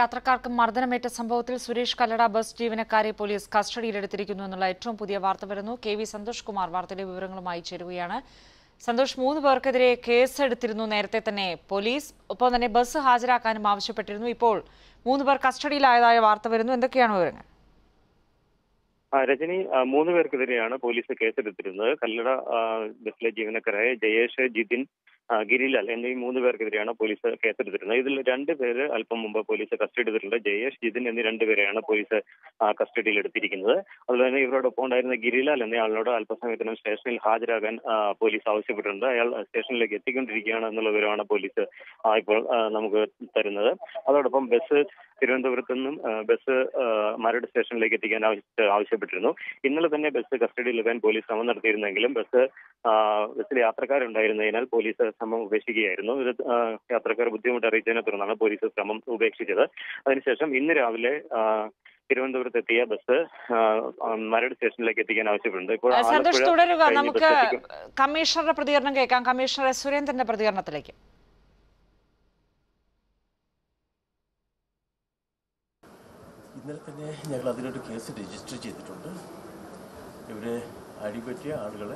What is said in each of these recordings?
യാത്രക്കാർക്ക് മർദ്ദനമേറ്റ സംഭവത്തിൽ സുരേഷ് കല്ലട ബസ് ജീവനക്കാരെ പോലീസ് കസ്റ്റഡിയിലെടുത്തിരിക്കുന്നു എന്നുള്ള ഏറ്റവും പുതിയ വാർത്ത വരുന്നു കെ വി സന്തോഷ് കുമാർ വാർത്തയുടെ വിവരങ്ങളുമായി ചേരുകയാണ് സന്തോഷ് മൂന്ന് പേർക്കെതിരെ കേസെടുത്തിരുന്നു നേരത്തെ തന്നെ പോലീസ് ഒപ്പം തന്നെ ബസ് ഹാജരാക്കാനും ആവശ്യപ്പെട്ടിരുന്നു ഇപ്പോൾ മൂന്ന് പേർ കസ്റ്റഡിയിലായതായ വാർത്ത വരുന്നു എന്തൊക്കെയാണ് വിവരങ്ങൾ ആ, രജനി ആ, മൂന്ന് പേർക്കെതിരെയാണ് പോലീസ് കേസെടുത്തിരുന്നത് കല്ലട ആ, ബസ്സിലെ ജീവനക്കാരായ ജയേഷ് ജിതിൻ ആ, ഗിരിലാൽ എന്നീ മൂന്ന് പേർക്കെതിരെയാണ് പോലീസ് കേസെടുത്തിരുന്നത് ഇതിൽ രണ്ട് പേര് അല്പം മുമ്പ് പോലീസ് കസ്റ്റഡി എടുത്തിട്ടുണ്ട് ജയേഷ് ജിതിൻ എന്നീ രണ്ടുപേരെയാണ് പോലീസ് ആ, കസ്റ്റഡിയിൽ എടുത്തിരിക്കുന്നത് അതുപോലെ തന്നെ ഇവരോടൊപ്പം ഉണ്ടായിരുന്ന ഗിരിലാൽ എന്നയാളോട് അല്പസമയത്തിനും സ്റ്റേഷനിൽ ഹാജരാകാൻ ആ, പോലീസ് ആവശ്യപ്പെട്ടിട്ടുണ്ട് അയാൾ സ്റ്റേഷനിലേക്ക് എത്തിക്കൊണ്ടിരിക്കുകയാണ് എന്നുള്ള വിവരമാണ് പോലീസ് ആ, ഇപ്പോൾ ആ, നമുക്ക് തരുന്നത് അതോടൊപ്പം ബസ് തിരുവനന്തപുരത്ത് നിന്നും ആ, ബസ് ആ, മരട് സ്റ്റേഷനിലേക്ക് എത്തിക്കാൻ ആവശ്യ- ആവശ്യപ്പെട്ടിരുന്നു ഇന്നലെ തന്നെ ബസ് കസ്റ്റഡിയിൽ എടുക്കാൻ പോലീസ് ശ്രമം നടത്തിയിരുന്നെങ്കിലും ബസ് ആ, ബസ്സിൽ യാത്രക്കാരുണ്ടായിരുന്നതിനാൽ പോലീസ് ശ്രമം ഉപേക്ഷിക്കുകയായിരുന്നു ഇത് ആ, യാത്രക്കാർ ബുദ്ധിമുട്ട് അറിയിച്ചതിനെ തുടർന്നാണ് പോലീസ് ശ്രമം ഉപേക്ഷിച്ചത് അതിനുശേഷം ഇന്ന് രാവിലെ ആ, തിരുവനന്തപുരത്ത് എത്തിയ ബസ് ആ, ആ, മരട് സ്റ്റേഷനിലേക്ക് എത്തിക്കാൻ ആവശ്യപ്പെട്ടിട്ടുണ്ട് ഇപ്പോൾ സന്തോഷ് ആലപ്പുഴ തുടരുക കഴിഞ്ഞ് നമുക്ക് ബസ് എത്തിക്കും. കമ്മീഷണറുടെ പ്രതികരണം കേൾക്കാം കമ്മീഷണർ എസ് സുരേന്ദ്രന്റെ പ്രതികരണത്തിലേക്ക് ഇന്നലെ തന്നെ ഞങ്ങൾ അതിനൊരു കേസ് രജിസ്റ്റർ ചെയ്തിട്ടുണ്ട് ഇവരെ അടിപറ്റിയ ആളുകളെ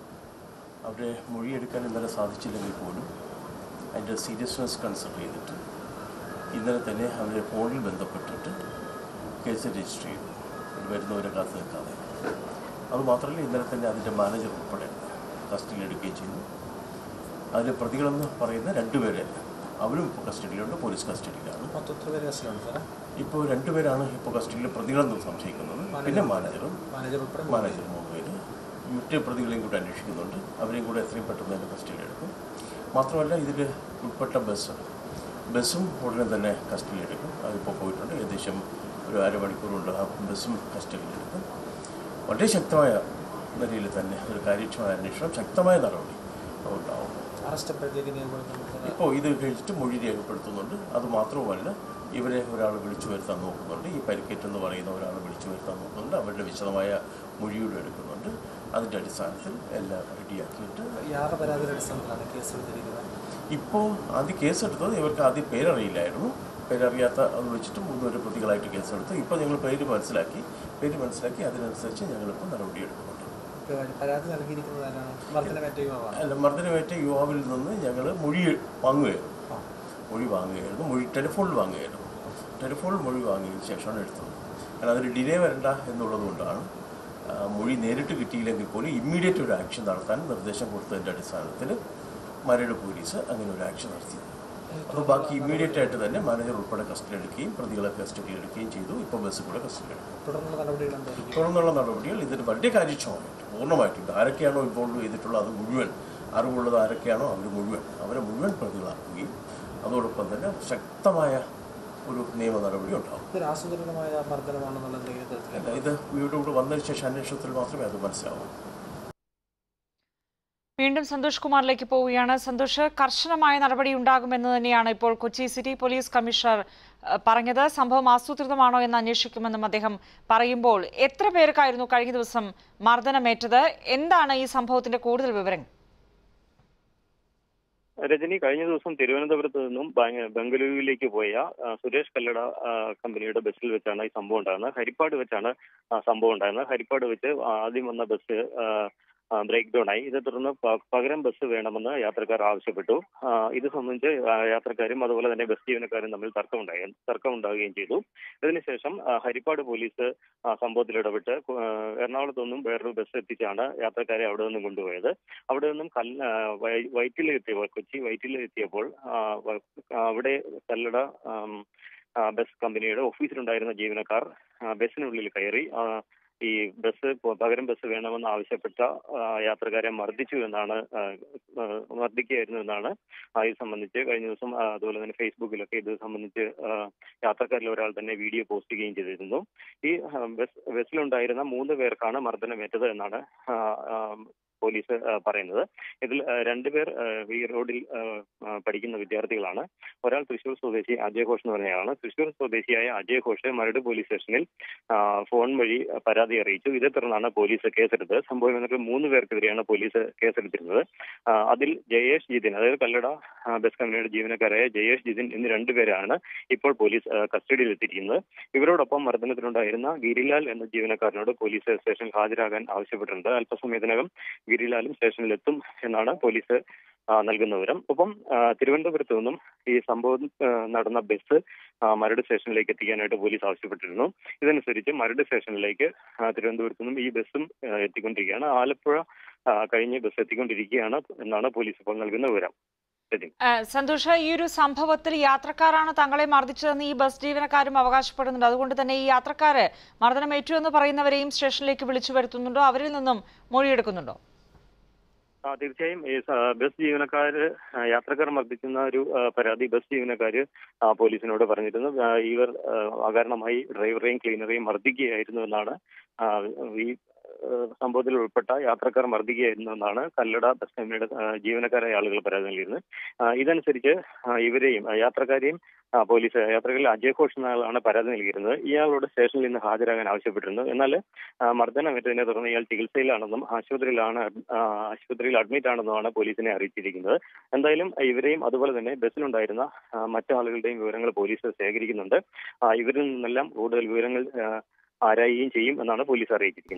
അവരെ മൊഴിയെടുക്കാൻ ഇന്നലെ സാധിച്ചില്ലെങ്കിൽ പോലും അതിൻ്റെ സീരിയസ്നെസ് കൺസിഡർ ചെയ്തിട്ട് ഇന്നലെ തന്നെ അവരെ ഫോണിൽ ബന്ധപ്പെട്ടിട്ട് കേസ് രജിസ്റ്റർ ചെയ്തു ഇത് വരുന്നവരെ കാത്തു നിൽക്കാതെ അതുമാത്രമല്ല ഇന്നലെ തന്നെ അതിൻ്റെ മാനേജർ ഉൾപ്പെടെ കസ്റ്റഡിയിൽ എടുക്കുകയും ചെയ്തു അതിലെ പ്രതികളെന്ന് പറയുന്ന രണ്ടുപേരെ അവരും ഇപ്പോൾ കസ്റ്റഡിയിലുണ്ട് പോലീസ് കസ്റ്റഡിയിലാണ് മൊത്തത്തിൽ പേര് കസ്റ്റഡിയിലുണ്ട് സാറേ ഇപ്പോൾ രണ്ടുപേരാണ് ഇപ്പോൾ കസ്റ്റഡിയിൽ പ്രതികളെന്ന് സംശയിക്കുന്നത് പിന്നെ മാനേജറും മാനേജർ ഉൾപ്പെടെ മാനേജർ മൂന്ന് പേര് മറ്റ് പ്രതികളെയും കൂടെ അന്വേഷിക്കുന്നുണ്ട് അവരെയും കൂടെ എത്രയും പെട്ടെന്ന് തന്നെ കസ്റ്റഡിയിൽ എടുക്കും മാത്രമല്ല ഇതിൽ ഉൾപ്പെട്ട ബസ് ബസ്സും ഉടനെ തന്നെ കസ്റ്റഡിയിൽ എടുക്കും അതിപ്പോൾ പോയിട്ടുണ്ട് ഏകദേശം ഒരു അരമണിക്കൂർ കൊണ്ട് ആ ബസ്സും കസ്റ്റഡിയിൽ എടുക്കും വളരെ ശക്തമായ നിലയിൽ തന്നെ ഒരു കാര്യക്ഷമമായ അന്വേഷണം ശക്തമായ നടപടി ഉണ്ടാവും അറസ്റ്റ് എപ്പോഴത്തേക്ക് നിയമപ്പെടുത്തുന്നത് ഇപ്പോൾ ഇത് കഴിച്ചിട്ട് മൊഴി രേഖപ്പെടുത്തുന്നുണ്ട് അത് മാത്രവുമല്ല ഇവരെ ഒരാൾ വിളിച്ചു വരുത്താൻ നോക്കുന്നുണ്ട് ഈ പരിക്കേറ്റെന്ന് പറയുന്ന ഒരാൾ വിളിച്ചു വരുത്താൻ നോക്കുന്നുണ്ട് അവരുടെ വിശദമായ മൊഴിയൂടെ എടുക്കുന്നുണ്ട് അതിൻ്റെ അടിസ്ഥാനത്തിൽ എല്ലാം റെഡിയാക്കിയിട്ട് യാറെ പരാതിയുടെ അടിസ്ഥാനത്തിലാണ് കേസ് എടുത്തിരിക്കുന്നത് ഇപ്പോൾ ആദ്യം കേസെടുത്തത് ഇവർക്ക് ആദ്യം പേരറിയില്ലായിരുന്നു പേരറിയാത്ത അത് വെച്ചിട്ട് മൂന്നുപേര് പ്രതികളായിട്ട് കേസെടുത്തു ഇപ്പോൾ ഞങ്ങൾ പേര് മനസ്സിലാക്കി പേര് മനസ്സിലാക്കി അതിനനുസരിച്ച് ഞങ്ങളിപ്പോൾ നടപടിയെടുക്കുന്നുണ്ട് ഇപ്പോൾ പരാതി നൽകിയിരിക്കുന്നത് ആരാണ് മർദ്ദനമേറ്റ യുവാവാണ് അല്ല മർദ്ദനമേറ്റ യുവാവിൽ നിന്ന് ഞങ്ങൾ മൊഴി വാങ്ങുകയായിരുന്നു മൊഴി വാങ്ങുകയായിരുന്നു മൊഴി ടെലിഫോണിൽ വാങ്ങുകയായിരുന്നു ടെലിഫോണിൽ മൊഴി വാങ്ങിയതിന് ശേഷമാണ് എടുത്തത് കാരണം അതിന് ഡിലേ വരണ്ട എന്നുള്ളത് കൊണ്ടാണ് ആ, മൊഴി നേരിട്ട് കിട്ടിയില്ലെങ്കിൽ പോലും ഇമ്മീഡിയറ്റ് ഒരു ആക്ഷൻ നടത്താൻ നിർദ്ദേശം കൊടുത്തതിൻ്റെ അടിസ്ഥാനത്തിൽ മരട് പോലീസ് അങ്ങനെ ഒരു ആക്ഷൻ നടത്തിയത് അപ്പോൾ ബാക്കി ഇമ്മീഡിയറ്റ് ആയിട്ട് തന്നെ മാനേജർ ഉൾപ്പെടെ കസ്റ്റഡി എടുക്കുകയും പ്രതികളെ കസ്റ്റഡി എടുക്കുകയും ചെയ്തു ഇപ്പോൾ ബസ് കൂടെ കസ്റ്റഡി എടുക്കും തുടർന്നുള്ള നടപടികൾ എന്തായിരിക്കും തുടർന്നുള്ള നടപടികൾ ഇതിന് വളരെ കാര്യക്ഷമമായിട്ട് പൂർണ്ണമായിട്ടുണ്ട് ആരൊക്കെയാണോ ഇൻവോൾവ് ചെയ്തിട്ടുള്ളത് അത് മുഴുവൻ അറിവുള്ളത് ആരൊക്കെയാണോ അവർ മുഴുവൻ അവരെ മുഴുവൻ പ്രതികളാക്കുകയും അതോടൊപ്പം തന്നെ ശക്തമായ ഒരു നിയമ നടപടി ഉണ്ടാവും ഇതൊരു ആസൂത്രിതമായ മർദ്ദനമാണെന്നുള്ള എന്തെങ്കിലും തരത്തിൽ അല്ല, ഇത് ഇവിടെ ഇവിടെ വന്നതിന് ശേഷം അന്വേഷണത്തിൽ മാത്രമേ അത് മനസ്സിലാവൂ വീണ്ടും സന്തോഷ് കുമാറിലേക്ക് പോവുകയാണ് സന്തോഷ് കർശനമായ നടപടി ഉണ്ടാകുമെന്ന് തന്നെയാണ് ഇപ്പോൾ കൊച്ചി സിറ്റി പോലീസ് കമ്മീഷണർ അഹ്, പറഞ്ഞത് സംഭവം ആസൂത്രിതമാണോ എന്ന് അന്വേഷിക്കുമെന്നും അദ്ദേഹം പറയുമ്പോൾ എത്ര പേർക്കായിരുന്നു കഴിഞ്ഞ ദിവസം മർദ്ദനമേറ്റത് എന്താണ് ഈ സംഭവത്തിന്റെ കൂടുതൽ വിവരങ്ങൾ രജനി കഴിഞ്ഞ ദിവസം തിരുവനന്തപുരത്ത് നിന്നും ബാ- ബംഗളൂരുവിലേക്ക് പോയ ആ, സുരേഷ് കല്ലട ആ, കമ്പനിയുടെ ബസ്സിൽ വെച്ചാണ് ഈ സംഭവം ഉണ്ടാകുന്നത് ഹരിപ്പാട് വെച്ചാണ് ആ, സംഭവം ഉണ്ടാകുന്നത് ഹരിപ്പാട് വെച്ച് ആദ്യം വന്ന ബസ് ബ്രേക്ക് ഡൗൺ ആയി ഇതേ തുടർന്ന് പ- പകരം ബസ് വേണമെന്ന് യാത്രക്കാർ ആവശ്യപ്പെട്ടു ആ, ഇത് സംബന്ധിച്ച് ആ, യാത്രക്കാരും അതുപോലെ തന്നെ ബസ് ജീവനക്കാരും തമ്മിൽ തർക്കമുണ്ടായി തർക്കമുണ്ടാവുകയും ചെയ്തു ഇതിനുശേഷം ആ, ഹരിപ്പാട് പോലീസ് ആ, സംഭവത്തിൽ ഇടപെട്ട് കു- ആ, എറണാകുളത്തു നിന്നും വേറൊരു ബസ് എത്തിച്ചാണ് യാത്രക്കാരെ അവിടെ നിന്നും കൊണ്ടുപോയത് അവിടെ നിന്നും കല്ല ആ, വൈ- വൈറ്റിൽ എത്തിയപ്പോൾ കൊച്ചി വൈറ്റിൽ എത്തിയപ്പോൾ ആ, വ- ആ, അവിടെ കല്ലട ആം, ആ, ബസ് കമ്പനിയുടെ ഓഫീസിലുണ്ടായിരുന്ന ജീവനക്കാർ ആ, ബസ്സിനുള്ളിൽ കയറി ആ, ഈ ബസ് പ- പകരം ബസ് വേണമെന്ന് ആവശ്യപ്പെട്ട ആ, യാത്രക്കാരെ മർദ്ദിച്ചു എന്നാണ് ആ, ആ, മർദ്ദിക്കുകയായിരുന്നു എന്നാണ് ആ, ഇത് സംബന്ധിച്ച് കഴിഞ്ഞ ദിവസം ആ, അതുപോലെ തന്നെ ഫേസ്ബുക്കിലൊക്കെ ഇത് സംബന്ധിച്ച് ആ, യാത്രക്കാരിൽ ഒരാൾ തന്നെ വീഡിയോ പോസ്റ്റ് ചെയ്യുകയും ചെയ്തിരുന്നു ഈ ആ, ബസ് ബസ്സിലുണ്ടായിരുന്ന മൂന്ന് പേർക്കാണ് മർദ്ദനമേറ്റത് എന്നാണ് ആ, ആ, പോലീസ് ആ, പറയുന്നത് ഇതിൽ ആ, രണ്ടുപേർ ആ, ഈ റോഡിൽ ആ, ആ, പഠിക്കുന്ന വിദ്യാർത്ഥികളാണ് ഒരാൾ തൃശൂർ സ്വദേശി അജയ് ഘോഷ് എന്ന് പറഞ്ഞയാളാണ് തൃശൂർ സ്വദേശിയായ അജയ് ഘോഷ് മരട് പോലീസ് സ്റ്റേഷനിൽ ആ, ഫോൺ വഴി പരാതി അറിയിച്ചു ഇതേ തുടർന്നാണ് പോലീസ് കേസെടുത്തത് സംഭവം എന്നിട്ട് മൂന്ന് പേർക്കെതിരെയാണ് പോലീസ് കേസെടുത്തിരുന്നത് ആ, അതിൽ ജയേഷ് ജിതിൻ അതായത് കല്ലട ആ, ബസ് കമ്പനിയുടെ ജീവനക്കാരായ ജയേഷ് ജിതിൻ എന്നീ രണ്ടുപേരാണ് ഇപ്പോൾ പോലീസ് ആ, കസ്റ്റഡിയിൽ എത്തിയിരിക്കുന്നത് ഇവരോടൊപ്പം മർദ്ദനത്തിനുണ്ടായിരുന്ന ഗിരിലാൽ എന്ന ജീവനക്കാരനോട് പോലീസ് സ്റ്റേഷനിൽ ഹാജരാകാൻ ആവശ്യപ്പെട്ടിട്ടുണ്ട് അല്പസമയത്തിനകം ഗിരിലാലും സ്റ്റേഷനിലെത്തും എന്നാണ് പോലീസ് ആ, നൽകുന്ന വിവരം ഒപ്പം ആ, തിരുവനന്തപുരത്ത് നിന്നും ഈ സംഭവം ആ, നടന്ന ബസ് ആ, മരട് സ്റ്റേഷനിലേക്ക് എത്തിക്കാനായിട്ട് പോലീസ് ആവശ്യപ്പെട്ടിരുന്നു ഇതനുസരിച്ച് മരട് സ്റ്റേഷനിലേക്ക് ആ, തിരുവനന്തപുരത്ത് നിന്നും ഈ ബസ്സും ആ, എത്തിക്കൊണ്ടിരിക്കുകയാണ് ആലപ്പുഴ ആ, കഴിഞ്ഞ് ബസ് എത്തിക്കൊണ്ടിരിക്കുകയാണ് എന്നാണ് പോലീസ് ഇപ്പോൾ നൽകുന്ന വിവരം ശരി ആ, സന്തോഷ് ഈ ഒരു സംഭവത്തിൽ യാത്രക്കാരാണ് തങ്ങളെ മർദ്ദിച്ചതെന്ന് ഈ ബസ് ജീവനക്കാരും അവകാശപ്പെടുന്നുണ്ട് അതുകൊണ്ട് തന്നെ ഈ യാത്രക്കാര് മർദ്ദനമേറ്റു എന്ന് പറയുന്നവരെയും സ്റ്റേഷനിലേക്ക് വിളിച്ചു വരുത്തുന്നുണ്ടോ അവരിൽ നിന്നും മൊഴിയെടുക്കുന്നുണ്ടോ ആ തീർച്ചയായും ഈ സ- ബസ് ജീവനക്കാര് ആ, യാത്രക്കാർ മർദ്ദിക്കുന്ന ഒരു ആ, പരാതി ബസ് ജീവനക്കാര് ആ, പോലീസിനോട് പറഞ്ഞിരുന്നു ആ, ഇവർ ആ, അകാരണമായി ഡ്രൈവറെയും ക്ലീനറെയും മർദ്ദിക്കുകയായിരുന്നു എന്നാണ് ആ, ഈ ആ, സംഭവത്തിൽ ഉൾപ്പെട്ട യാത്രക്കാർ മർദ്ദിക്കുകയായിരുന്നു എന്നാണ് കല്ലട ബസ് കമ്പനിയുടെ ആ, ജീവനക്കാരായ ആളുകൾ പരാതി നൽകിയിരുന്നത് ആ, ഇതനുസരിച്ച് ആ, ഇവരെയും ആ, യാത്രക്കാരെയും ആ, പോലീസ് യാത്രകളിൽ അജയ് ഘോഷ് എന്ന ആളാണ് പരാതി നൽകിയിരുന്നത് ഇയാളോട് സ്റ്റേഷനിൽ നിന്ന് ഹാജരാകാൻ ആവശ്യപ്പെട്ടിരുന്നു എന്നാൽ ആ, മർദ്ദനമേറ്റതിനെ തുടർന്ന് ഇയാൾ ചികിത്സയിലാണെന്നും ആശുപത്രിയിലാണ് അഡ്- ആ, ആശുപത്രിയിൽ അഡ്മിറ്റ് ആണെന്നുമാണ് പോലീസിനെ അറിയിച്ചിരിക്കുന്നത് എന്തായാലും ഇവരെയും അതുപോലെ തന്നെ ബസ്സിലുണ്ടായിരുന്ന ആ, മറ്റാളുകളുടെയും വിവരങ്ങൾ പോലീസ് ശേഖരിക്കുന്നുണ്ട് ആ, ഇവരിൽ നിന്നെല്ലാം കൂടുതൽ വിവരങ്ങൾ ആ, ആരായുകയും ചെയ്യും എന്നാണ് പോലീസ് അറിയിച്ചിരിക്കുന്നത്